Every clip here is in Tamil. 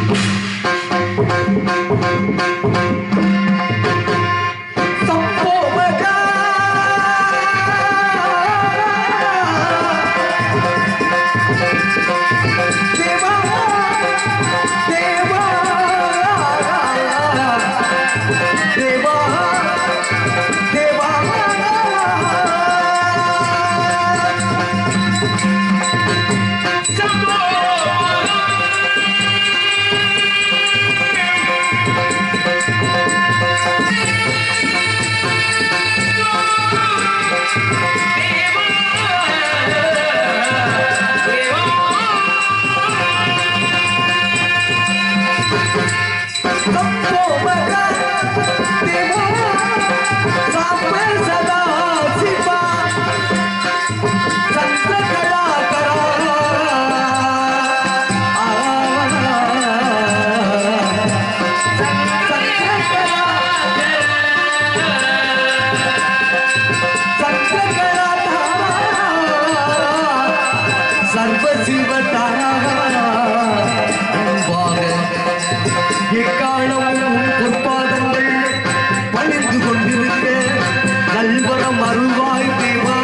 அன்பாக எக்காலமும் பொற்பாதங்கள் பணிந்து கொண்டிருக்க நல்வரம் அருள்வாய் தேவா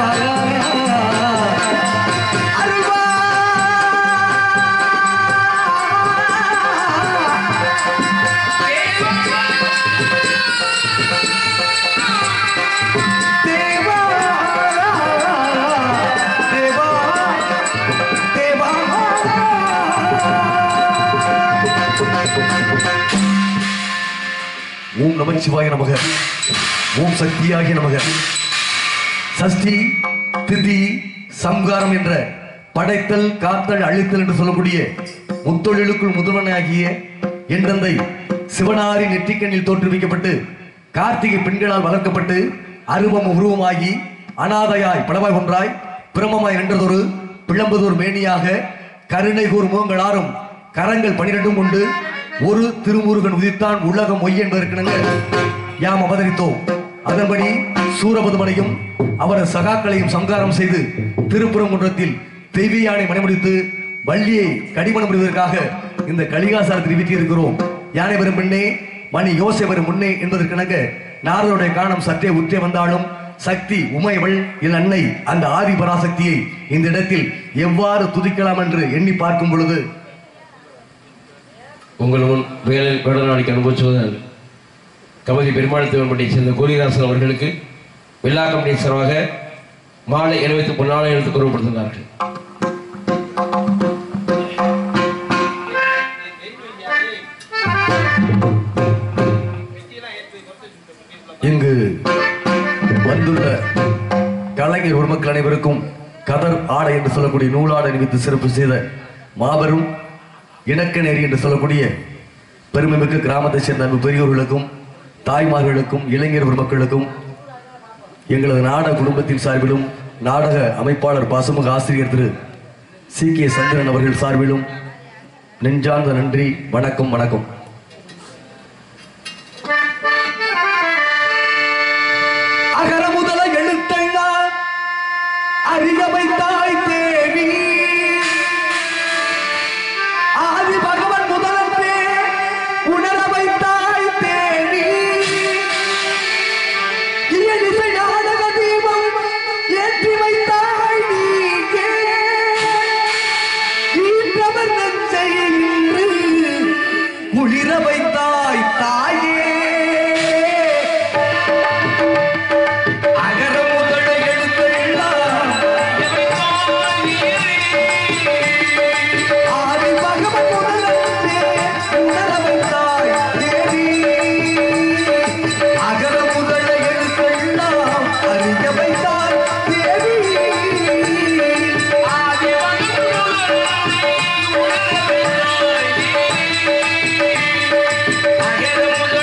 தேவா தேவா தேவா ஓம் நமச்சிவாய நமக ஓம் சக்தியாகிய நமக சஷ்டி திதி சம்காரம் என்ற படைத்தல் காத்தல் அழித்தல் என்று சொல்லக்கூடிய முத்தொழிலுக்குள் முதல்வனாகிய என் தந்தை சிவனாரி நெற்றிக்கண்ணில் தோற்றுவிக்கப்பட்டு கார்த்திகை பெண்களால் வளர்க்கப்பட்டு அருவம் உருவமாகி அனாதையாய் படவாய் ஒன்றாய் பிரமமாய் நின்றதொரு பிளம்புதொரு மேனியாக கருணை கூர் முகங்களாரும் கரங்கள் பனிரெண்டும் கொண்டு ஒரு திருமுருகன் உதித்தான் உலகம் ஒய் என்பதற்கிணங்க யாம் அவதரித்தோம் அதன்படி சூரபதுமனையும் அவரது சகாக்களையும் சங்காரம் செய்து திருப்புறங்குன்றத்தில் தெய்வியானை மணிமுடித்து வள்ளியை கடிமணம் முடிவதற்காக இந்த கலிகாசாரத்தில் வீட்டியிருக்கிறோம் யானை வரும் முன்னே மணி யோசை வரும் முன்னே என்பதற்கிணங்க நாரதனுடைய காரணம் சற்றே உற்றே வந்தாலும் சக்தி உமையவள் என் அன்னை அந்த ஆதி பராசக்தியை இந்த இடத்தில் எவ்வாறு துதிக்கலாம் என்று எண்ணி பார்க்கும் பொழுது உங்கள் முன் வேலில் வேடநாடிக்கு அனுபவிச்சுவதால் கமதி பெருமாள் தேவன்பட்டியை சேர்ந்த கோரிராசன் அவர்களுக்கு விழா கமிட்டி சார்பாக மாலை அணிவித்து பொன்னாலை எழுத்து கூறப்படுத்துகிறார்கள் இங்கு வந்துள்ள கலைஞர் உருமக்கள் அனைவருக்கும் கதர் ஆடை என்று சொல்லக்கூடிய நூலாடை அணிவித்து சிறப்பு செய்த மாபெரும் இணக்க நெறி என்று சொல்லக்கூடிய பெருமைமிக்க கிராமத்தைச் சேர்ந்த அன்பு பெரியோர்களுக்கும் தாய்மார்களுக்கும் இளைஞர் பெருமக்களுக்கும் எங்களது நாடக குடும்பத்தின் சார்பிலும் நாடக அமைப்பாளர் பாசமுக ஆசிரியர் திரு சி கே சந்திரன் அவர்கள் சார்பிலும் நெஞ்சார்ந்த நன்றி வணக்கம் வணக்கம் அகர முதல எழுத்தெல்லாம் அறிய வைத்தாய் தேவி ஆதி பகவன் முதலத்தே உணர வைத்தாய் தேவி இயலிசை நாடக தீபம் ஏற்றி வைத்தாய் நீயே ஈன்றவர் நெஞ்சை இன்று குளிர வைத்தாய் தாயே அகர முதல எழுத்தெல்லாம் ஆதி பகவன் முதலத்தே உணர வைத்தாய் தேவி அகர முதல எழுத்தெல்லாம் அறிய வைத்தாய் தேவி ஆதி பகவன் முதலத்தே உணர வைத்தாய் தேவி. அகர முதல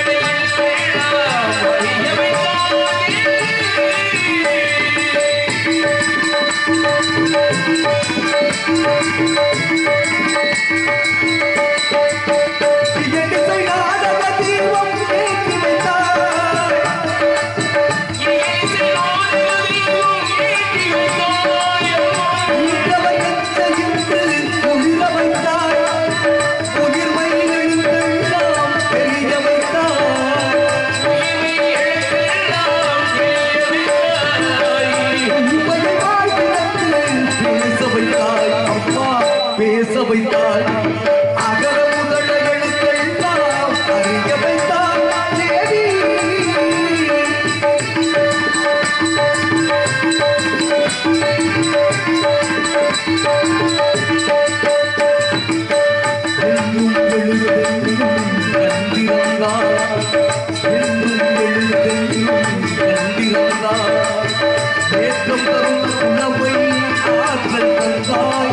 எழுதென்றும் கண்டிருந்தார் என்றும் எழுதென்றும் கண்டிருந்தார் ஏற்றம் தரும் உணவை ஆற்றல் தந்தாய்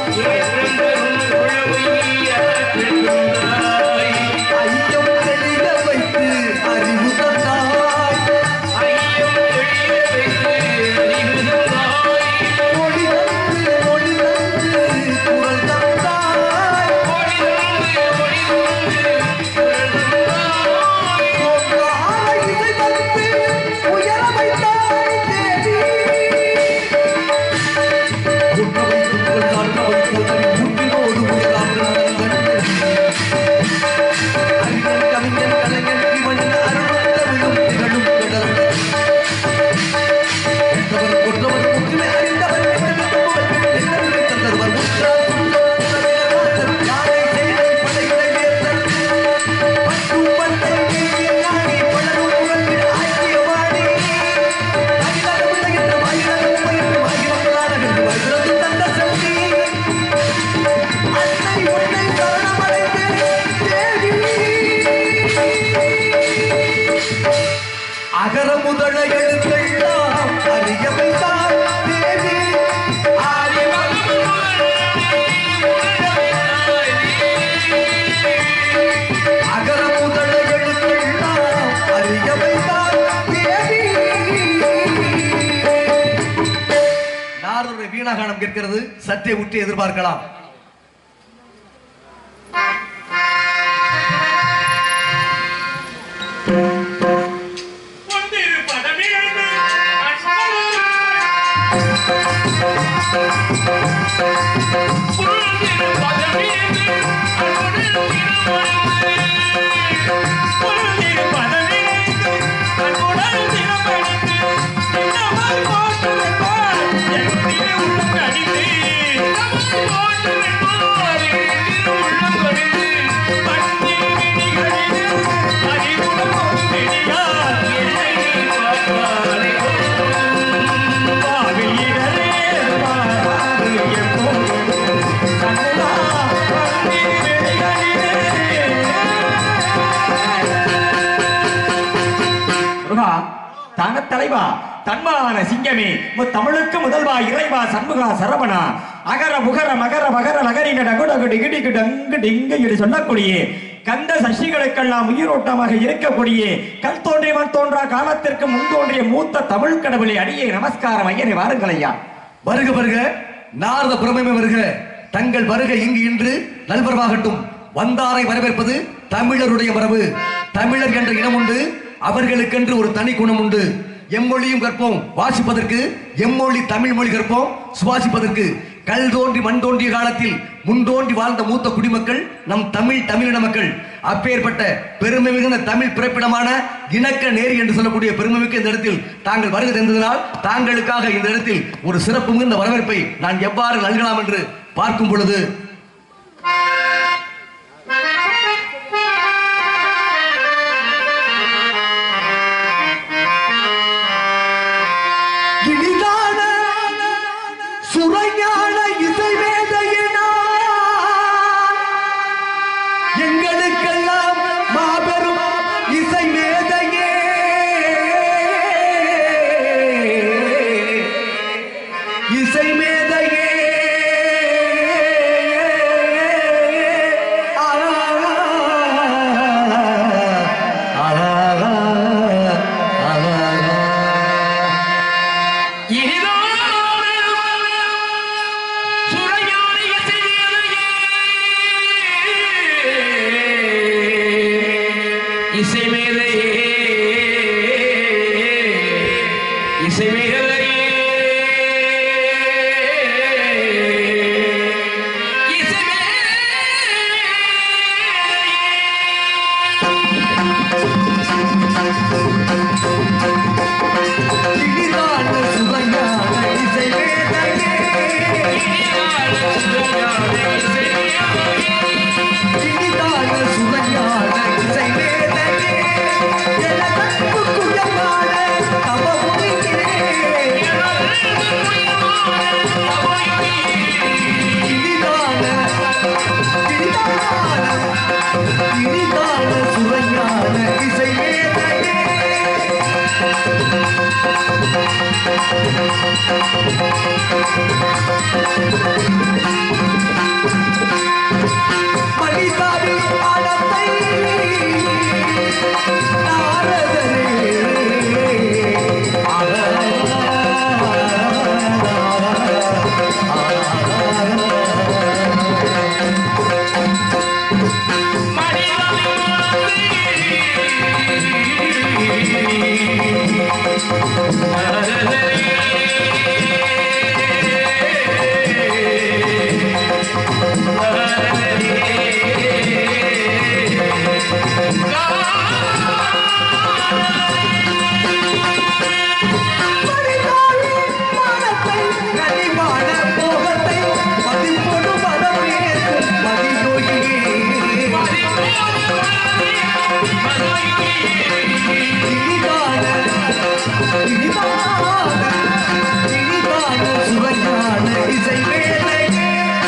ஐயம் தெளிய வைத்து அறிவு தந்தாய் மொழி தந்து மொழி தந்து குரல் தந்தாய் தோன்றாத இசை தந்து உயர வைத்தாய் தேவி உண்ண வைத்து புகழ் காட்ட வைத்து முட்டினோடு உயராமல் அறிஞன் கவிஞன் கலைஞன் இவன் அருள் விழும் திகழும் கடல் கெட்டவர் கொற்றவர் முற்றிலே அறிந்தவர் என்னவரை தந்தருவர் உற்றார் துன்பவர் உறவினர் யாரை செய்தல் படைகளை வேத்தல் பட்டும் பட்டை நீங்கிய ஞானி பலரும் உறவிட ஆக்கிய வாணி அகிலாக உலகின்ற மகிழக உமையின்ற மகிழங்களாக வருகிறது தந்த சக்தி அன்னை உன்னை சரணமடைந்தேன் தேவி அகர முதல எழுத்தெல்லாம் அறிய வைத்தார் தேவி அகர முதல எழுத்தெல்லாம் அறிய வைத்தார் தேவி நாரதுடைய வீணாகானம் கேட்கிறது சற்றே உற்று எதிர்பார்க்கலாம் முருகா தான தலைவா தன்மான சிங்கமே முத்தமிழுக்கு முதல்வா இறைவா சண்முகா சரவணா அகர முகர மகர மகர நகரின நகுடகு டிகிடிகு டங்கு டிங்கு என்று சொல்லக்கூடிய கந்த சசிகளுக்கெல்லாம் உயிரோட்டமாக இருக்கக்கூடிய கல் தோன்றியவன் தோன்றா காலத்திற்கு முன் தோன்றிய மூத்த தமிழ் கடவுளை அடியே நமஸ்காரம் ஐயனை வாருங்கள் ஐயா வருக வருக நாரத புறமே வருக தங்கள் வருகை இங்கு இன்று நல்வரவாகட்டும் வந்தாரை வரவேற்பது தமிழருடைய வரவு தமிழர் என்ற இனம் உண்டு அவர்களுக்கென்று ஒரு தனி குணம் உண்டு எம்மொழியும் கற்போம் வாசிப்பதற்கு எம்மொழி தமிழ் மொழி கற்போம் சுவாசிப்பதற்கு கல் தோன்றி மண் தோன்றிய காலத்தில் முன் தோன்றி வாழ்ந்த மூத்த குடிமக்கள் நம் தமிழ் தமிழின மக்கள் அப்பேற்பட்ட பெருமை மிகுந்த தமிழ் பிறப்பிடமான இணக்க நேரி என்று சொல்லக்கூடிய பெருமைமிக்க இந்த இடத்தில் தாங்கள் வருகை தந்ததனால் தாங்களுக்காக இந்த இடத்தில் ஒரு சிறப்பு மிகுந்த வரவேற்பை நான் எவ்வாறு நல்கலாம் என்று பார்க்கும் பொழுது இனிதான சுரைஞான இசை வேதையினா எங்களுக்கெல்லாம் மாபெரும் இசை மேதையே இசை மேதையே ஆ, ஆ, ஆ, ஆ. இசைமேதையே இசைமேதையே இனிதான சுவையான இசை வேதையே இனிதான சுவையான இசை வேதையே சுவையான இசை மேதையே மணிதாவி பாடத்தை நாரதரே மணிதாவி பாடத்தை கனிவான போகத்தை மதிப்பொடு மதமேற்கும் மதியோகியே இனிதான இனிதான இனிதான சுவையான இசை மேலையே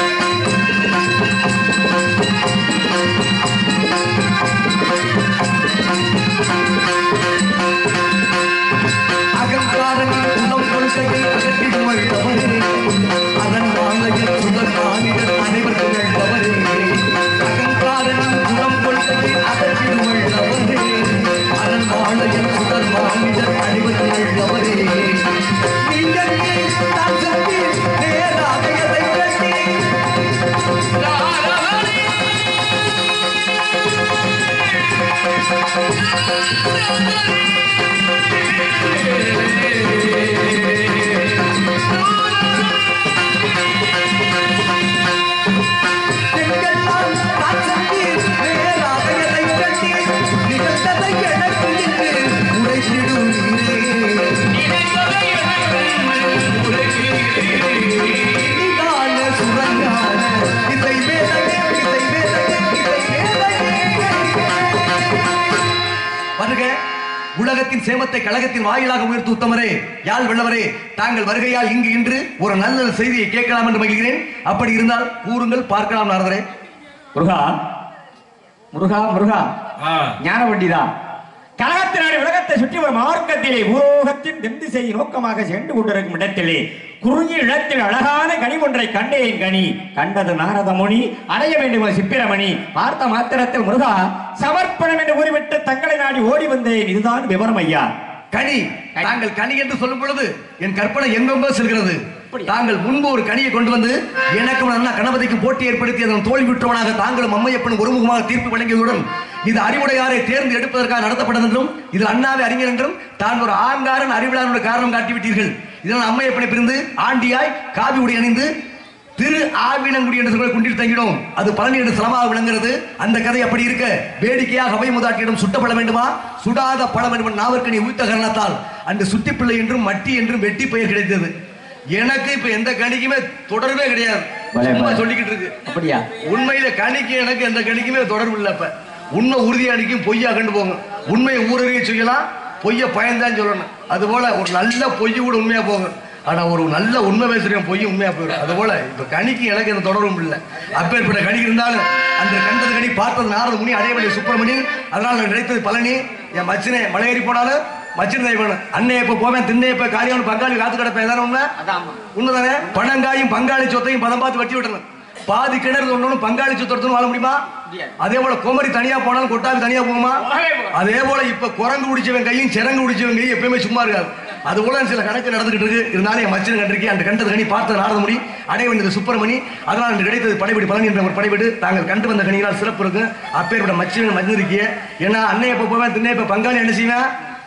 அகங்காரங்கள் உள்ளம் கொள்கையை அகற்றிடும் வல்லவரே அதன் மாலையில் சுதர் மாநிலர் அனைவரும் வெள்ளவரே அகங்காரங்கள் உள்ளம் கொள்கையை அகற்றிடும் வல்லவரே அதன் மாலையில் சுதர் மாநிலர் அனைவரும் வெள்ளவரே நீங்கள் தான் சக்தி நேராக எதை கட்டி எங்கெல்லாம் தான் சக்தி நேராக எதை கட்டி நிகழ்ந்ததை எனக்கு இன்று உரைத்திடுவீரே இனிதான சுரங்கான இசை வேலையே இசை வேலையே இசை வேலையே வருக உலகத்தின் சேமத்தை கழகத்தின் வாயிலாக உயர்த்து உத்தமரே யாழ் வெள்ளவரே தாங்கள் வருகையால் இங்கு இன்று ஒரு நல்ல செய்தியை கேட்கலாம் என்று மகிழ்கிறேன் அப்படி இருந்தால் கூறுங்கள் பார்க்கலாம் நாரதரே முருகா முருகா முருகா ஆ. ஞான பண்டிதா கழகத்தினாடி உலகத்தை சுற்றி வரும் மார்க்கத்திலே பூலோகத்தின் தென்திசை நோக்கமாக சென்று கொண்டிருக்கும் இடத்திலே குறுகிய இடத்தில் அழகான கனி ஒன்றை கண்டேன் கனி கண்டது நாரத முனி அடைய வேண்டும் ஒரு சிப்பிரமணி பார்த்த மாத்திரத்தில் முருகா சமர்ப்பணம் என்று கூறிவிட்டு தங்களை நாடி ஓடி வந்தேன் இதுதான் விவரம் ஐயா கனி தாங்கள் கனி என்று சொல்லும் பொழுது என் கற்பனை எங்கெங்கோ செல்கிறது அப்படியா? தாங்கள் முன்பு ஒரு கனியை கொண்டு வந்து எனக்கும் அண்ணா கணபதிக்கும் போட்டி ஏற்படுத்தி அதன் தோல்வி விட்டவனாக தாங்களும் அம்மையப்பன் ஒருமுகமாக தீர்ப்பு வழங்கியதுடன் இது அறிவுடையாரை தேர்ந்து எடுப்பதற்காக நடத்தப்பட்டது என்றும் இதில் அண்ணாவை அறிஞர் என்றும் தான் ஒரு ஆங்காரன் அறிவிலான காரணம் காட்டிவிட்டீர்கள் இதனால் அம்மையப்பனை பிரிந்து ஆண்டியாய் காவி உடை அணிந்து திரு ஆவினங்குடி என்ற சொல்லை கொண்டில் தங்கினோம் அது பழனி என்று சலமாக விளங்குகிறது அந்த கதை அப்படி இருக்க வேடிக்கையாக அவை முதாட்டியிடம் சுட்டப்பட வேண்டுமா சுடாத பழம் என்று நாவற்கனி உய்த்த காரணத்தால் அன்று சுட்டிப்பிள்ளை என்றும் மட்டி என்றும் வெட்டி பெயர் கிடைத்தது எனக்கு இப்ப எந்த கணிக்குமே தொடர்பே கிடையாது பலே, சும்மா பலே. சொல்லிக்கிட்டு இருக்கு அப்படியா உண்மையில கணிக்கு எனக்கு எந்த கணிக்குமே தொடர்பு இல்லை அப்ப உண்மை உறுதியா அடிக்கும் பொய்யா கண்டு போங்க உண்மையை ஊரறிய செய்யலாம் பொய்ய பயன்தான் சொல்லணும் அது போல ஒரு நல்ல பொய் கூட உண்மையா போகும் ஆனா ஒரு நல்ல உண்மை பேசுறேன் பொய் உண்மையா போயிடும் அது போல இப்ப கணிக்கு எனக்கு எந்த தொடர்பும் இல்லை அப்பேற்பட்ட கணிக்கு இருந்தாலும் அந்த கண்டது கணி பார்த்தது நாரத முனி அடையவழி சுப்பிரமணி அதனால எனக்கு கிடைத்தது பழனி என் மச்சினே மலையேறி போனாலும் மச்சினை வேணும் அண்ணே எப்ப போவேன் திண்ணே எப்ப காரியம் பங்காளி காத்து கிடப்பேன் தானே உண்மை உண்மைதானே பணங்காயும் பங்காளி சொத்தையும் பதம் பார்த்து வெட்டி விட்டுறணும் பாதி கிணறு ஒண்ணு பங்காளி சொத்து எடுத்து வாழ முடியுமா அதே போல குமரி தனியா போனாலும் கொட்டாவி தனியா போகுமா அதே போல இப்ப குரங்கு குடிச்சவன் கையும் சிறங்கு குடிச்சவன் கையும் எப்பயுமே சும்மா இருக்காது அது போல சில கணக்கு நடந்துகிட்டு இருக்கு இருந்தாலும் என் மச்சன் கண்டிருக்கேன் அந்த கண்டது கனி பார்த்த நாரத முடி அடைய வேண்டியது சுப்பிரமணி அதனால் எனக்கு கிடைத்தது படைபடி பழனி என்ற ஒரு படைபீடு தாங்கள் கண்டு வந்த கனிகளால் சிறப்பு இருக்கு அப்பேற்பட்ட மச்சன் மஞ்சிருக்கிய ஏன்னா அன்னை எப்ப போவேன் திண்ணை இப்ப பங்காளி என்ன செய்வேன்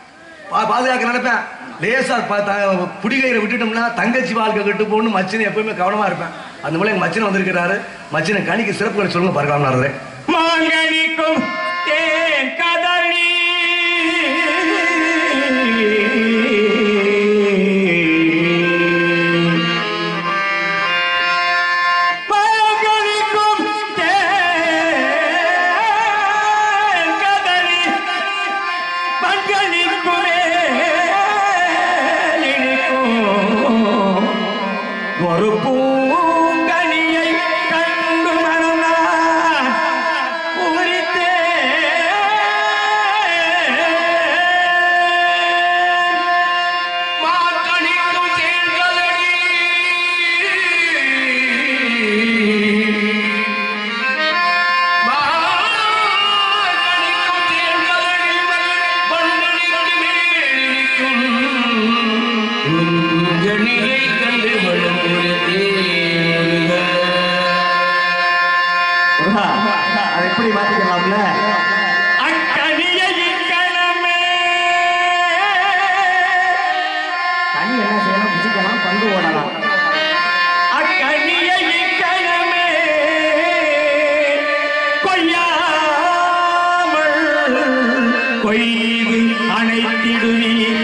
பா- பாதுகாக்க நினைப்பேன் லேசா ப- த- புடிகயிறை விட்டுட்டோம்னா தங்கச்சி வாழ்க்கை கட்டு போகணும் மச்சினை எப்பவுமே கவனமா இருப்பேன் அந்த மூலம் எங்க மச்சினை வந்திருக்கிறாரு மச்சினை கணிக்கு சிறப்புகளை சொல்லுங்க பார்க்கலாம் நாரதரே மாங்கனிக்கும் தேன் கதலி மாங்கனிக்கும் தேன் கதலி பங்களிக்குமே ஒரு பூங்கனியை கண்டு மனநான் உரித்தேன் பல்லவி மாத்திக்கலாம்ல அக்கனிய இக்கணமே கனி என்ன செய்யலாம் புசிக்கலாம் பங்கு ஓடலாம் அக்கனிய இக்கணமே கொய்யாமல் கொய்து அணைத்திடுவீர்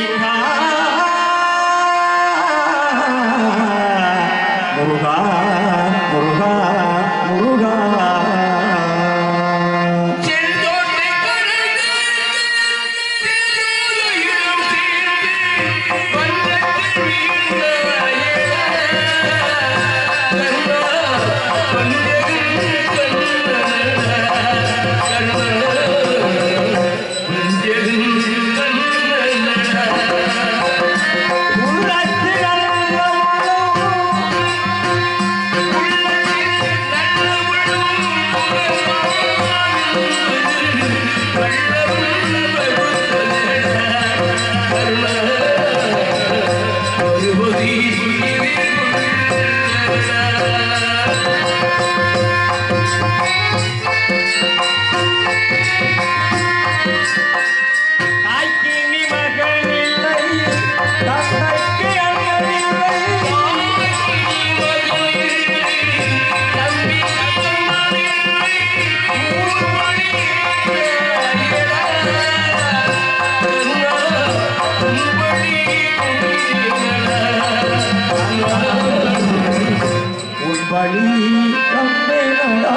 முருகா முருகா முருகா செந்தோட்டை கடந்து தேரோயிடம் சேர்ந்து பஞ்சத்தில் வீழ்ந்த கண்ணா பஞ்சகம் கண்ணா பஞ்சகம் கண்ணா உள்ளத்தில் அன்பு தாய்க்கு நீ மகன் இல்லை தந்தைக்கு அண்ணன் இல்லை உன் வழி கண்டேனடா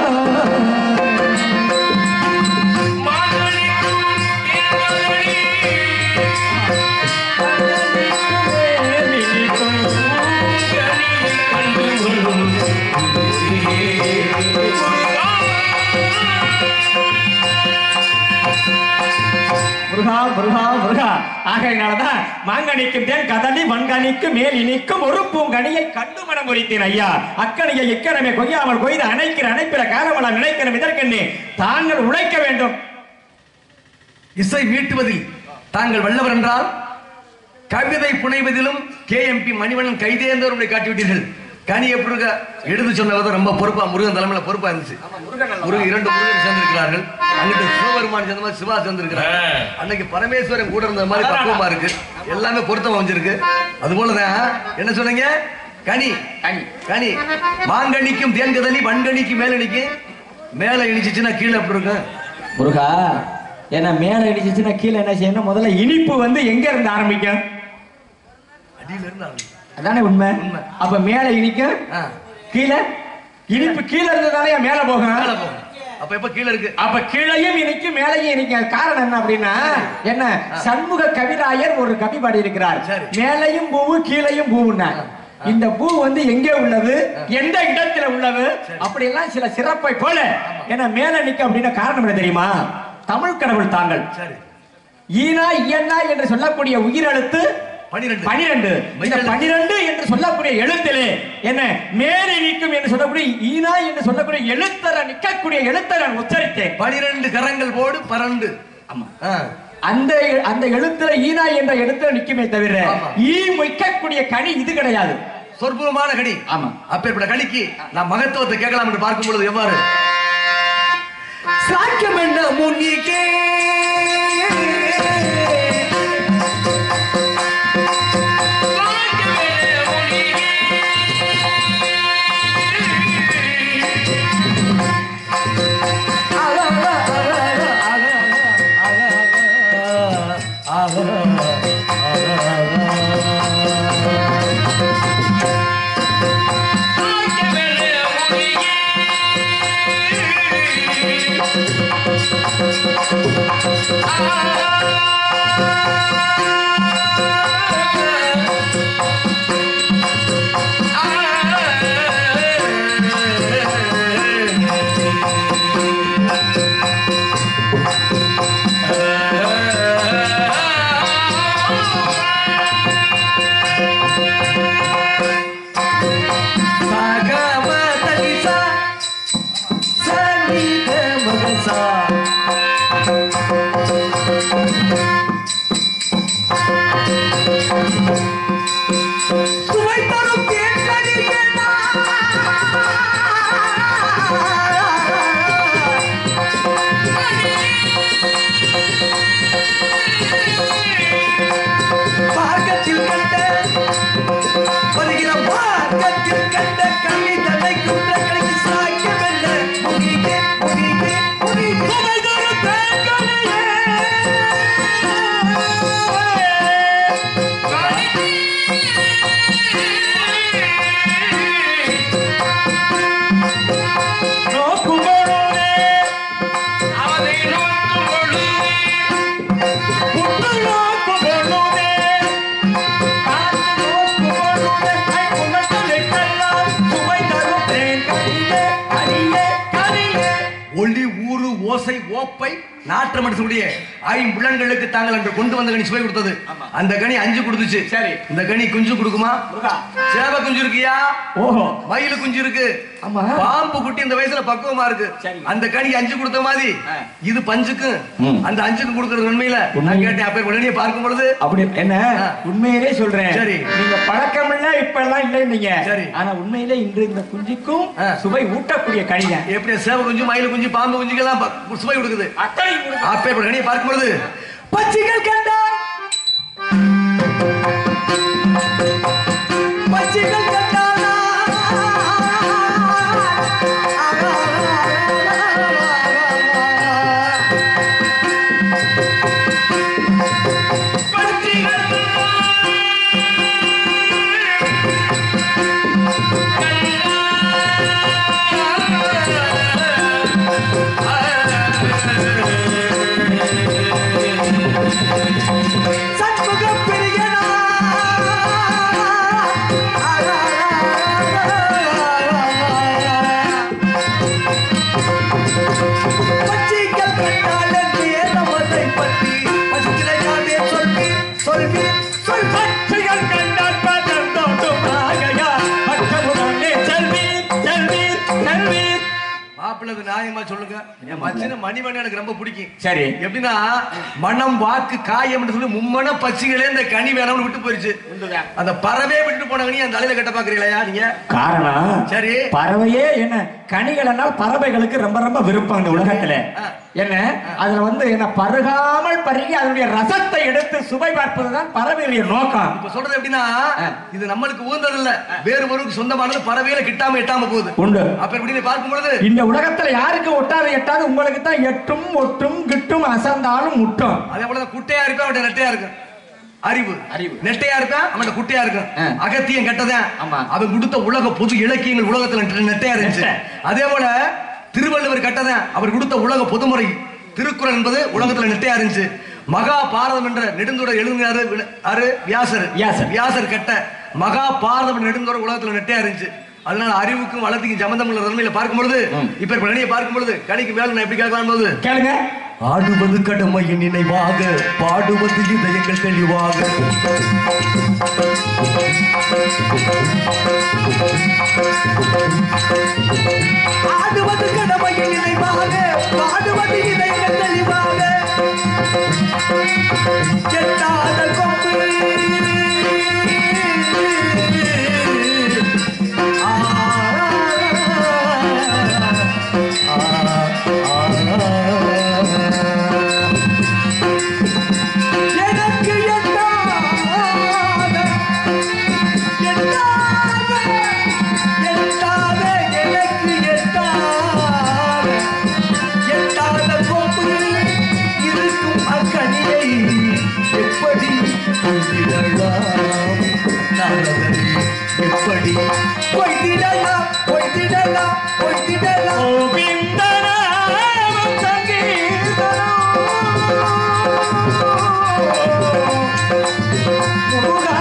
முருகா முருகா முருகா ஆகையினாலதான் மாங்கனிக்கும் தேன் கதலி வன்கனிக்கு மேல் இனிக்கும் ஒரு பூங்கனியை கண்டு மனம் குறித்தேன் ஐயா அக்கனையை இக்கனமே கொய்யாமல் கொய்து அணைக்கிற அணைப்பிற காலமலம் நினைக்கிறோம் இதற்கென்னு தாங்கள் உழைக்க வேண்டும் இசை மீட்டுவதில் தாங்கள் வல்லவர் என்றால் கவிதை புனைவதிலும் கேஎம்பி மணிவண்ணன் கைதேர்ந்தவர்களை காட்டிவிட்டீர்கள் கனி எப்படி இருக்க எடுத்து சொன்னவர் ரொம்ப பொறுப்பா முருகன் தலைமையில பொறுப்பா இருந்துச்சு முருகன் இரண்டு முருகன் சேர்ந்திருக்கிறார்கள் அங்கிட்டு சிவபெருமான் சேர்ந்த மாதிரி சிவா சேர்ந்திருக்கிறார் அன்னைக்கு பரமேஸ்வரன் கூட இருந்த மாதிரி பக்குவமா இருக்கு எல்லாமே பொருத்தமா வந்திருக்கு அது போலதான் என்ன சொன்னீங்க கனி கனி. கனி மாங்கனிக்கும் தேன்கதலி வன்கனிக்கு மேலணிக்கு மேல இனிச்சுச்சுன்னா கீழே எப்படி இருக்கும் முருகா ஏன்னா மேல இடிச்சுச்சுன்னா கீழே என்ன செய்யணும் முதல்ல இனிப்பு வந்து எங்க இருந்து ஆரம்பிக்கும் அடியில இருந்து ஆரம்பிக்கும். அதானே உண்மை உண்மை. அப்ப மேல இனிக்கும் ஆ, கீழே இனிப்பு கீழே இருந்து தானே மேல போகும் மேல போகும் அப்ப எப்ப கீழே இருக்கு அப்ப கீழையும் இனிக்கும் மேலையும் இனிக்கும் காரணம் என்ன அப்படின்னா என்ன சண்முக கவிராயர் ஒரு கவி பாடி இருக்கிறார் சரி. மேலையும் பூவு கீழையும் பூவுன்னா இந்த பூ வந்து எங்கே உள்ளது எந்த இடத்துல உள்ளது அப்படி எல்லாம் சில சிறப்பை போல என்ன மேல நிக்க அப்படின்னா காரணம் என்ன தெரியுமா தமிழ் கடவுள் தாங்கள் சரி ஈனா இயன்னா என்று சொல்லக்கூடிய உயிரெழுத்து பனிரெண்டு பனிரெண்டு இந்த மெய்யெழுத்து. பனிரெண்டு என்று சொல்லக்கூடிய எழுத்திலே என்ன மேலே நிற்கும் என்று சொல்லக்கூடிய ஈனா என்று சொல்லக்கூடிய எழுத்தர நிற்கக்கூடிய எழுத்தை நான் உச்சரித்தேன் பனிரெண்டு கரங்கள் போடு பரண்டு ஆமா ஆ, அந்த அந்த எழுத்துல ஈனா என்ற எழுத்துல நிக்குமே தவிர ஆமா. ஈ மொய்க்கக்கூடிய கனி இது கிடையாது சொற்புறமான கடி ஆமா. அப்பேற்பட்ட கடிக்கு நான் மகத்துவத்தை கேட்கலாம் என்று பார்க்கும் பொழுது எவ்வாறு சாக்கியம் என்ன முன்னிக்கே ஒளி ஊறு ஓசை ஓப்பை நாற்றம் அடிச்சக்கூடிய ஐம்புலன்களுக்கு தாங்கள் அன்று கொண்டு வந்த கனி சுவை கொடுத்தது ஆமா. அந்த கனி அஞ்சு கொடுத்துச்சு சரி. இந்த கனி குஞ்சு கொடுக்குமா முருகா. சேவை குஞ்சு இருக்கியா ஓஹோ மயில் குஞ்சு இருக்கு ஆமா. பாம்பு குட்டி இந்த வயசுல பக்குவமா இருக்கு சரி. அந்த கனி அஞ்சு கொடுத்த மாதிரி ஆ. இது பஞ்சுக்கும் ம். அந்த அஞ்சுக்கும் கொடுக்கறது உண்மையில உண்மை. நான் கேட்டேன் அப்ப உடனே பார்க்கும் பொழுது அப்படி என்ன ஆ. உண்மையிலே சொல்றேன் சரி. நீங்க பழக்கம் இல்ல இப்ப எல்லாம் இல்லை நீங்க சரி. ஆனா உண்மையிலே இன்று இந்த குஞ்சுக்கும் ஆ. சுவை ஊட்டக்கூடிய கணிதம் எப்படி சேவை குஞ்சு மயில் குஞ்சு பாம்பு குஞ்சுக்கெல்லாம் ப- சுவை கொடுக்குது அத்தனை கொடுக்க- அப்பேற்பட்ட கனியை பார்க்கும் பொழுது பச்சிகள் கண்டா பச்சிகள் கண்டானா சண்முகம் பெரியனா பச்சிகள் கண்டால் என்று நமதை பற்றி பச்சிலையாதே சொல்வி சொல்வி சொல் பச்சைகள் கண்டால் பதம் தோன்றுமாகையா பக்கமுடனே செல்வி செல்வி செல்வி மாப்பிள்ளது நியாயமா சொல்லுங்க என் மச்சின மணிமணி எனக்கு ரொம்ப பிடிக்கும் சரி எப்படின்னா மனம் வாக்கு காயம் சொல்லி மும்மன பச்சிகளே இந்த கனி வேணும்னு விட்டு போயிருச்சு உண்டுதான். அந்த பறவே விட்டு போன கனி அந்த தலையில கட்ட பாக்குறீங்களா நீங்க காரணம் சரி. பறவையே என்ன கனிகள் பறவைகளுக்கு ரொம்ப ரொம்ப விருப்பம் இந்த உலகத்துல ஆ. என்ன அதுல வந்து என்ன பருகாமல் பருகி அதனுடைய ரசத்தை எடுத்து சுவை பார்ப்பதுதான் பறவையுடைய நோக்கம் இப்ப சொல்றது எப்படின்னா ஆ. இது நம்மளுக்கு உகந்தது இல்ல வேறு ஒருவருக்கு சொந்தமானது பறவையில கிட்டாம எட்டாம போகுது உண்டு அப்ப எப்படி பார்க்கும் பொழுது இந்த உலகத்துல யாருக்கு ஒட்டாது எட்டாது உங்களுக்கு தான் எட்டும் ஒட்டும் கிட்டும் அசந்தாலும் முட்டும் அதே போலதான் குட்டையா இருப்பேன் அவன் நெட்டையா இருக்கும் அறிவு அறிவு. நெட்டையா இருப்பேன் அவன் குட்டையா இருக்கும் ஆ. அகத்தியம் கெட்டதான் ஆமா. அவன் கொடுத்த உலக பொது இலக்கியங்கள் உலகத்துல நெட்ட- நெட்டையா இருந்துச்சு நெட்டை. அதே போல திருவள்ளுவர் கட்டதான் அவர் கொடுத்த உலக பொதுமுறை திருக்குறள் என்பது உலகத்துல நெட்டையா இருந்துச்சு மகா பாரதம் என்ற நெடுந்துரை எழுதினாரு வி- யாரு வியாசர் வியாசர். வியாசர் கட்ட மகா பாரதம் என்ற நெடுந்துரை உலகத்துல நெட்டையா இருந்துச்சு அதனால அறிவுக்கும் வளர்த்திக்கும் சம்பந்தம் உள்ள தன்மையில பார்க்கும் பொழுது ம். இப்ப இப்ப கணியை பார்க்கும் பொழுது கணிக்கு மேல நான் எப்படி கேட்கலாம் போது கேளுங்க ஆடுவது கடமையின் நினைவாக பாடுவது இதயங்கள் தெளிவாக ஆடுவது கடமையின் நினைவாக பாடுவது இதயங்கள் தெளிவாக கெட்டாத கொம்பு எனக்கு எட்டாத எட்டாத எட்டாத எனக்கு எட்டாத எட்டாத கொம்பு இருக்கும் அக்கனியை எப்படி கொய்திடலாம் நாரதரே எப்படி கொய்திடலாம் கொய்திடலாம் கொய்திடலாம் கோவிந்தனாமம் சங்கீதனம் முருகா.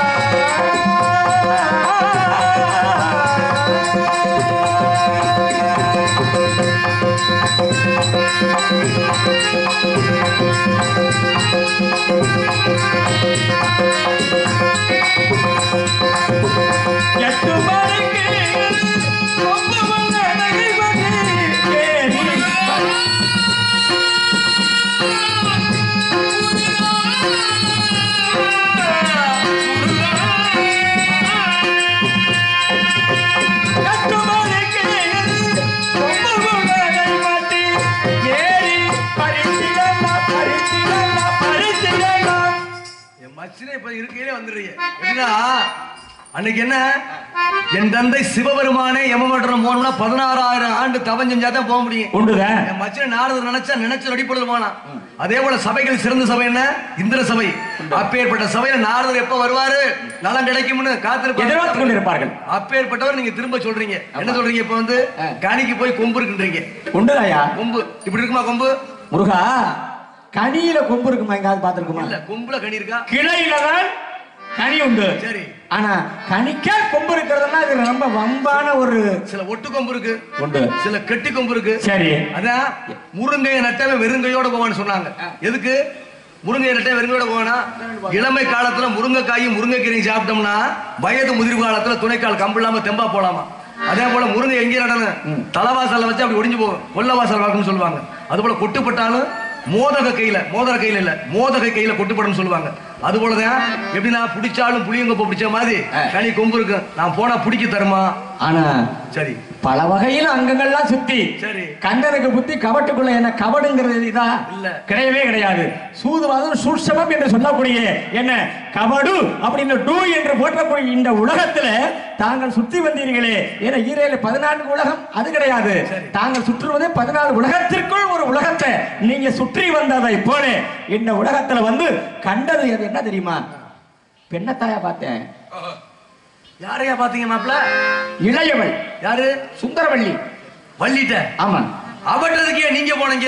எட்டு மணிக்கு கொம்பு வந்த நகைமணி ஏறி எட்டு மணிக்கு கொம்பு வந்த நகைமணி ஏறி பறித்திடலாம் பறித்திடலாம் பறித்திடலாம் என் மச்சினை இப்ப இருக்கையிலே வந்துடுறீங்க எப்படின்னா அன்னைக்கு என்ன என் தந்தை சிவபெருமானே யமமட்டம் போனோம்னா பதினாறாயிரம் ஆண்டு தவம் செஞ்சாதான் போக முடியும் உண்டுதான் என் மச்சன நாரதர் நினைச்சா நினைச்ச நடிப்பொழுது போனான் அதே போல சபைகள் சிறந்த சபை என்ன இந்திர சபை அப்பேற்பட்ட சபையில நாரதர் எப்ப வருவாரு நலம் கிடைக்கும்னு எதிர்பார்த்து காத்திருப்பாங்க கொண்டிருப்பார்கள் அப்பேற்பட்டவர் நீங்க திரும்ப சொல்றீங்க என்ன சொல்றீங்க இப்ப வந்து ஆ. கணிக்கு போய் கொம்பு இருக்குன்றீங்க உண்டுதாயா கொம்பு இப்படி இருக்குமா கொம்பு முருகா கனியில கொம்பு இருக்குமா எங்காவது பாத்துருக்குமா இல்ல கொம்புல கனி இருக்கா கிளையில தான் கனி உண்டு சரி ஆனா கனிக்கே கொம்பு இருக்கிறதுனா இது ரொம்ப வம்பான ஒரு சில ஒட்டு கொம்பு இருக்கு உண்டு சில கெட்டி கொம்பு இருக்கு சரி அதான் முருங்கையை நட்டவன் வெறுங்கையோட போவான்னு சொன்னாங்க எதுக்கு முருங்கையை நட்டவன் வெறுங்கையோட போவானா இளமை காலத்துல முருங்கைக்காயும் முருங்கைக்கீரையும் சாப்பிட்டோம்னா வயது முதிர்வு காலத்துல துணைக்கால் கம்பு இல்லாம தெம்பா போலாமா அதே போல முருங்கை எங்கே நடணும் தலைவாசல்ல வச்சு அப்படி ஒடிஞ்சு போகும் கொல்லவாசல் வாக்குன்னு சொல்லுவாங்க அது போல கொட்டுப்பட்டாலும் மோதக கையில மோதிர கையில இல்ல மோதக கையில கொட்டுப்படும் சொல்லுவாங்க அது போலதான் எப்படின்னா பிடிச்சாலும் புளியங்கொப்ப பிடிச்ச மாதிரி கனி கொம்பு இருக்கு நான் போனா பிடிக்க தருமா ஆனா சரி பல வகையில அங்கங்கள்லாம் சுத்தி சரி கண்டனுக்கு புத்தி கவட்டுக்குள்ள என்ன கவடுங்கிறது இதா இல்ல. கிடையவே கிடையாது சூதுவாதம் சூட்சமம் என்று சொல்லக்கூடிய என்ன கவடு அப்படின்னு டூ என்று போற்றக்கூடிய இந்த உலகத்துல தாங்கள் சுத்தி வந்தீர்களே ஏன்னா ஈரேழு பதினான்கு உலகம் அது கிடையாது தாங்கள் சுற்றுவது பதினாலு உலகத்திற்குள் ஒரு உலகத்தை நீங்க சுற்றி வந்ததை போல இந்த உலகத்துல வந்து கண்டது அது என்ன தெரியுமா பெண்ணத்தாயா பார்த்தேன் யாரையா பாத்தீங்க மாப்ள இளையவள் யாரு சுந்தரவள்ளி வள்ளிட்ட ஆமா அவட்டதுக்கு ஏன் நீங்க போனீங்க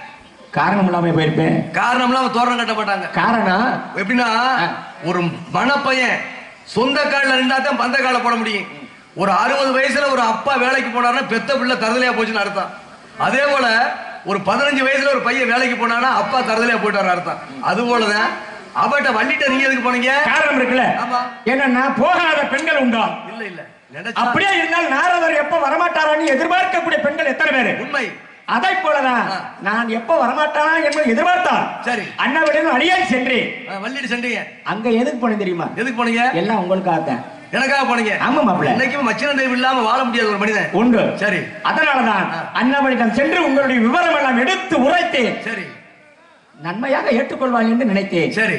காரணம் இல்லாம போயிருப்பேன் காரணம் இல்லாம தோரணம் கட்ட மாட்டாங்க காரணம் எப்படின்னா ஒரு மணப்பையன் சொந்த காலில் நின்றா தான் பந்த கால போட முடியும் ஒரு அறுபது வயசுல ஒரு அப்பா வேலைக்கு போனாருன்னா பெத்த பிள்ளை தருதலையா போச்சுன்னு அர்த்தம் அதே போல ஒரு பதினஞ்சு வயசுல ஒரு பையன் வேலைக்கு போனானா அப்பா தருதலையா போயிட்டாரு அர்த்தம் அது போலதான் அவட்ட வள்ளிட்ட நீங்க எதுக்கு போனீங்க காரணம் இருக்குல்ல ஆமா. ஏன்னா நான் போகாத பெண்கள் உண்டா இல்ல இல்ல நினைச்சா அப்படியே இருந்தால் நாரதர் எப்ப வரமாட்டாரான்னு எதிர்பார்க்கக்கூடிய பெண்கள் எத்தனை பேரு உண்மை அதை போலதான் ஆ. நான் எப்ப வரமாட்டானா என்பது எதிர்பார்த்தான் சரி. அண்ணாவிடம் அடியான் சென்றேன் ஆ, வள்ளிட்டு சென்றீங்க அங்க எதுக்கு போனேன் தெரியுமா எதுக்கு போனீங்க எல்லாம் உங்களுக்காக எனக்காக போனீங்க ஆமா மாப்பிள்ள இன்னைக்கும் மச்சின தெய்வம் இல்லாம வாழ முடியாது ஒரு மனிதன் உண்டு சரி அதனாலதான் அண்ணாவிடம் சென்று உங்களுடைய விவரம் எல்லாம் எடுத்து உரைத்தேன் சரி நன்மையாக ஏற்றுக்கொள்வாள் என்று நினைத்தேன் சரி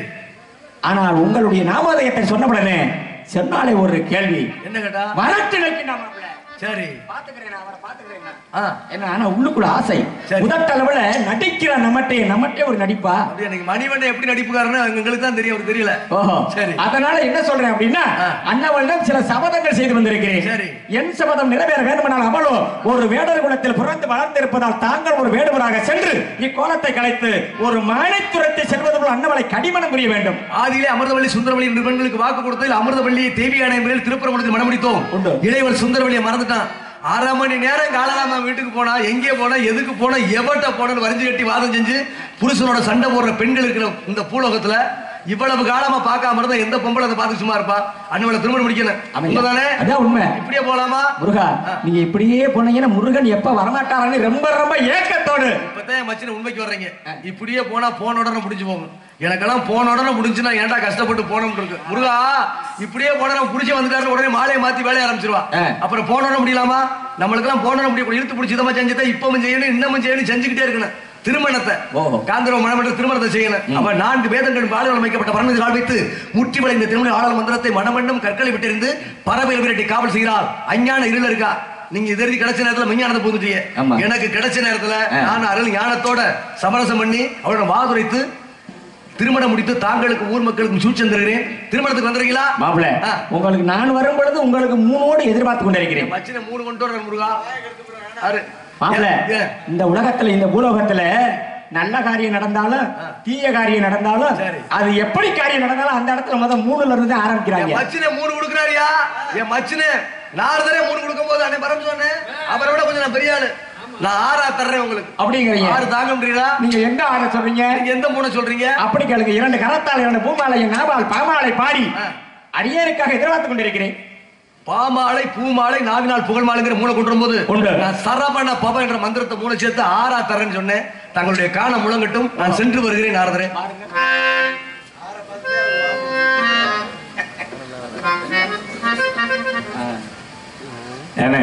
ஆனால் உங்களுடைய நாமோதயத்தை சொன்னவுடனே சொன்னாலே ஒரு கேள்வி என்ன கேட்டா வரட்டு நினைக்கின்றா மாப்பிள்ள சரி பாத்துக்கிறேன் அவரை பாத்துக்கிறேன் ஆ என்ன ஆனா உள்ளுக்குள்ள ஆசை சரி. முதட்டளவுல நடிக்கிற நம்மட்டே நம்மட்டே ஒரு நடிப்பா அப்படியே எனக்கு மணிவண்ணன் எப்படி நடிப்புக்காரன்னு எங்களுக்கு தான் தெரியும் அவருக்கு தெரியல ஓஹோ சரி. அதனால என்ன சொல்றேன் அப்படின்னா ஆ. அண்ணாவளிடம் சில சபதங்கள் செய்து வந்திருக்கிறேன் சரி. என் சபதம் நிறைவேற வேண்டுமானால் அவளோ ஒரு வேடர் குலத்தில் பிறந்து வளர்ந்திருப்பதால் தாங்கள் ஒரு வேடுவராக சென்று இக்கோலத்தை கலைத்து ஒரு மானைத்துரத்தை செல்வது போல் அண்ணவளை கடிமணம் புரிய வேண்டும் ஆதியிலே அமிர்தவள்ளி சுந்தரவள்ளி என்ற பெண்களுக்கு வாக்கு கொடுத்ததில் அமிர்தவள்ளி தேவியான முறையில் திருப்பரங்குன்றத்தில் மனமுடித்தோம் உண்டு. இளையவள் சுந்தரவள்ளியை மறந்துட்டான் அரை மணி நேரம் காலராம வீட்டுக்கு போனா எங்கே போனா எதுக்கு போனா எவட்ட போனன்னு வரைஞ்சு கட்டி வாதம் செஞ்சு புருஷனோட சண்டை போடுற பெண்கள் இருக்கிற இந்த பூலோகத்துல இவ்வளவு காலமா பார்க்காம இருந்தா எந்த பொம்பளை அதை பார்த்து சும்மா இருப்பா அண்ணவளை திருமணம் முடிக்கணும் ஆமாய்யா. உண்மைதானே அதான் உண்மை இப்படியே போலாமா முருகா நீங்க இப்படியே போனீங்கன்னா முருகன் எப்ப வரமாட்டாரான்னு ரொம்ப ரொம்ப ஏக்கத்தோடு இப்பதான் என் மச்சின உண்மைக்கு வர்றீங்க இப்படியே போனா போன உடனே முடிஞ்சு போகும் எனக்கெல்லாம் போன உடனே முடிஞ்சுன்னா ஏன்டா கஷ்டப்பட்டு போனோம்னு இருக்கு முருகா இப்படியே போனா நம்ம புடிச்சு வந்துட்டாரு உடனே மாலையை மாத்தி வேலைய ஆரம்பிச்சிருவா ஆ. அப்புறம் போன உடனே முடியலாமா நம்மளுக்கெல்லாம் போன உடனே முடியும் இழுத்து பிடிச்சி இதமா செஞ்சதை இப்பவும் செய்யணும் இன்னமும் செய்யணும் செஞ்சுக்கிட்டே இருக்கணும் திருமணத்தை ஓஹோ. காந்தரவ மணமன்ற திருமணத்தை செய்யணும் அப்ப நான்கு வேதங்கள் பாலியல் அமைக்கப்பட்ட பரமதி கால் வைத்து முற்றி வளைந்த திருமண ஆளல் மந்திரத்தை மணமண்டம் கற்களை விட்டிருந்து பறவையில் விரட்டி காவல் செய்கிறார் அஞ்ஞான இருள் இருக்கா நீங்க இதற்கு கிடைச்ச நேரத்துல மெஞ்ஞானத்தை போந்துட்டீங்க ஆமா. எனக்கு கிடைச்ச நேரத்துல ஆ. நான் அருள் ஞானத்தோட சமரசம் பண்ணி அவரோட வாதுரைத்து திருமணம் முடித்து தாங்களுக்கு ஊர் மக்களுக்கு சூழ்ச்சி தருகிறேன் திருமணத்துக்கு வந்துறீங்களா மாப்பிள்ள ஆ. உங்களுக்கு நான் வரும் பொழுது உங்களுக்கு மூணோடு எதிர்பார்த்து கொண்டிருக்கிறேன் மச்சின மூணு கொண்டு வர முருகா அரு மாப்பிள்ள ஏ, ஏ. இந்த உலகத்துல இந்த பூலோகத்துல நல்ல காரியம் நடந்தாலும் தீய காரியம் நடந்தாலும் சரி. அது எப்படி காரியம் நடந்தாலும் அந்த இடத்துல முதல் மூணுல இருந்து என் ஆரம்பிக்கிறாங்க மச்சின மூணு கொடுக்குறாரியா என் மச்சின நாலு மூணு கொடுக்கும் போது அன்னை பரம் சொன்னேன் அவரை விட கொஞ்சம் நான் பெரிய ஆளு நான் ஆறா தர்றேன் உங்களுக்கு அப்படிங்கிறீங்க ஆறு தாங்க முடியல நீங்க எங்க ஆட சொல்றீங்க நீங்க எந்த மூணை சொல்றீங்க அப்படி கேளுங்க இரண்டு கரத்தால் இரண்டு பூமாலை நாபால் பாமாலை பாடி ஆ. அடியேனுக்காக எதிர்பார்த்து கொண்டிருக்கிறேன் பாமாலை பூமாலை நாவினால் புகழ் மாலைங்கிற மூணை கொண்டு வரும்போது உண்டு. நான் சரவண பவ என்ற மந்திரத்தை மூணை சேர்த்து ஆறா தரேன்னு சொன்னேன் தங்களுடைய காண முழங்கட்டும் நான் சென்று வருகிறேன் நாரதரே என்ன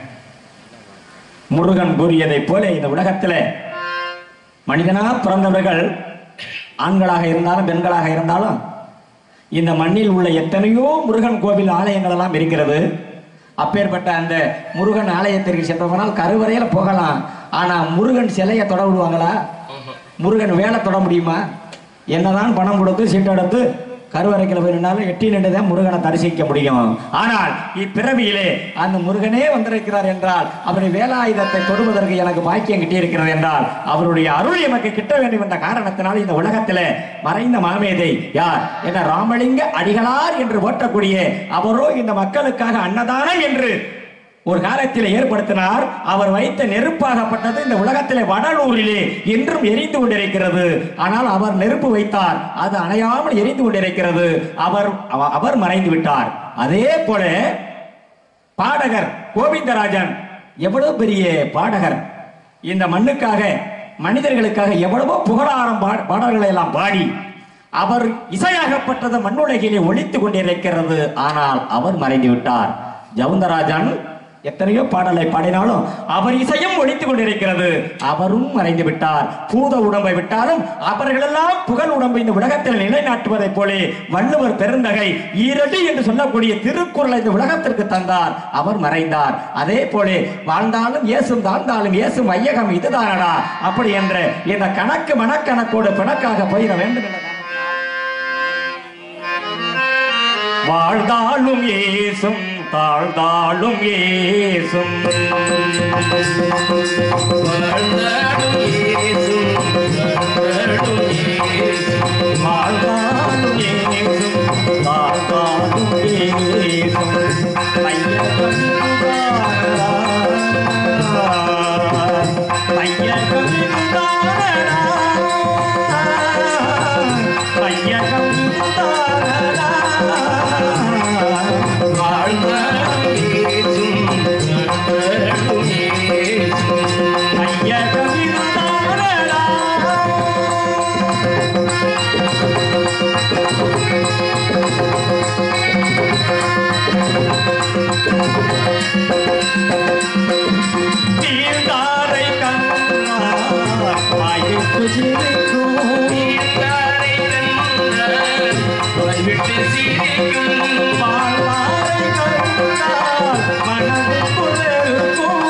முருகன் கூறியதைப் போல இந்த உலகத்துல மனிதனா பிறந்தவர்கள் ஆண்களாக இருந்தாலும் பெண்களாக இருந்தாலும் இந்த மண்ணில் உள்ள எத்தனையோ முருகன் கோவில் ஆலயங்கள் எல்லாம் இருக்கிறது அப்பேற்பட்ட அந்த முருகன் ஆலயத்திற்கு சென்றவனால் கருவறையில போகலாம் ஆனா முருகன் சிலையை தொட விடுவாங்களா முருகன் வேலை தொட முடியுமா என்னதான் பணம் கொடுத்து சீட்டெடுத்து கருவறைக்குள்ள போய் நின்னாலும் எட்டி நின்று தான் முருகனை தரிசிக்க முடியும் ஆனால் இப்பிறவியிலே அந்த முருகனே வந்திருக்கிறார் என்றால் அவருடைய வேலாயுதத்தை தொடுவதற்கு எனக்கு பாக்கியம் கிட்டியிருக்கிறது என்றால் அவருடைய அருள் எமக்கு கிட்ட வேண்டும் என்ற காரணத்தினால் இந்த உலகத்திலே மறைந்த மாமேதை யார் என ராமலிங்க அடிகளார் என்று போற்றக்கூடிய அவரோ இந்த மக்களுக்காக அன்னதானம் என்று ஒரு காலத்தில் ஏற்படுத்தினார் அவர் வைத்த நெருப்பாகப்பட்டது இந்த உலகத்திலே வடலூரிலே இன்றும் எரிந்து கொண்டிருக்கிறது ஆனால் அவர் நெருப்பு வைத்தார் அது அணையாமல் எரிந்து கொண்டிருக்கிறது அவர் அவ- அவர் மறைந்து விட்டார் அதே போல பாடகர் கோவிந்தராஜன் எவ்வளவு பெரிய பாடகர் இந்த மண்ணுக்காக மனிதர்களுக்காக எவ்வளவோ புகழாரம் பா- பாடல்களை எல்லாம் பாடி அவர் இசையாகப்பட்டது மண்ணுலகிலே ஒழித்துக் கொண்டிருக்கிறது ஆனால் அவர் மறைந்து விட்டார் ஜவுந்தராஜன் எத்தனையோ பாடலை பாடினாலும் அவர் இசையும் ஒழித்துக் கொண்டிருக்கிறது அவரும் மறைந்து விட்டார் பூத உடம்பை விட்டாலும் அவர்களெல்லாம் புகழ் உடம்பை இந்த உலகத்தில் நிலைநாட்டுவதைப் போலே வள்ளுவர் பெருந்தகை ஈரடி என்று சொல்லக்கூடிய திருக்குறளை இந்த உலகத்திற்கு தந்தார் அவர் மறைந்தார் அதே போலே வாழ்ந்தாலும் இயேசும் தாழ்ந்தாலும் இயேசும் ஐயகம் இதுதானடா அப்படி என்ற இந்த கணக்கு மனக்கணக்கோடு பிணக்காக போயிட வேண்டும் என்ற வாழ்ந்தாலும் ஏசும் தாழ்ந்தாலும் ஏசும் வாழ்ந்தாலும் ஏசும் தாழ்ந்தாலும் ஏசும் ஐயகம் இதுதானடா. ஐயகம் இதுதானடா. ஐயகம் இதுதானடா. ஐயகம் இதுதானடா. தீர்ந்தாரை கண்ணார் வாய்விட்டு சிரிக்கும். வாழ்வாரை கண்டால் மனது புலருக்கும்.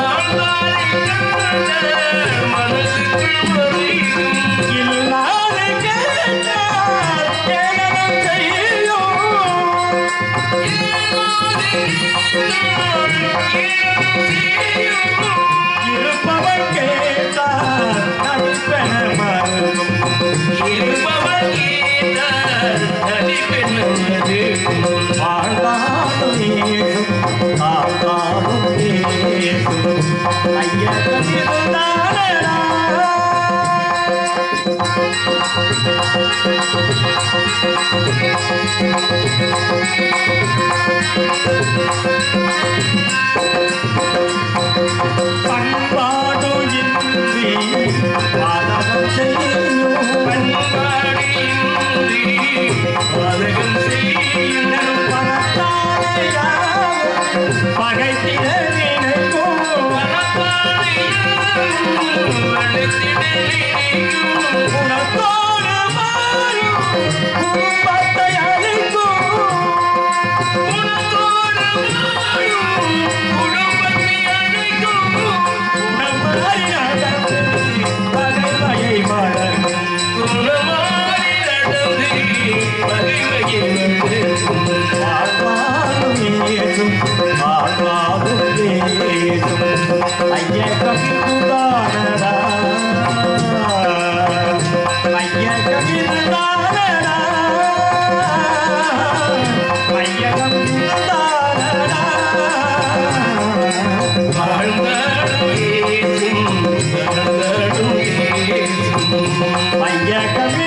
இல்லாதை கேட்டால் ஏளனம் செய்யும். இருப்பவன் கேட்டால் நடிப்பென மறுக்கும். வாழ்ந்தாலும் ஏசும் ஆழ்ந்தாலும் ஏசும் ஐயகம் இதுதானடா. பண்பாடு இன்றி பாதகம் செய்யும் பணத்தாலே யாரும் பகைத்திட நினைக்கும் குணத்தோடு மாறும் குடும்பத்தை அழிக்கும் குணமாறி நடந்து பகைமையை வளர்க்கும் வாழ்வாரும் ஏசும் வாழ்வாரும் ஏசும் ஐயகம் இதுதானடா ஐயகம் இதுதானடா ஐயகம் இதுதானடா ஐயகம்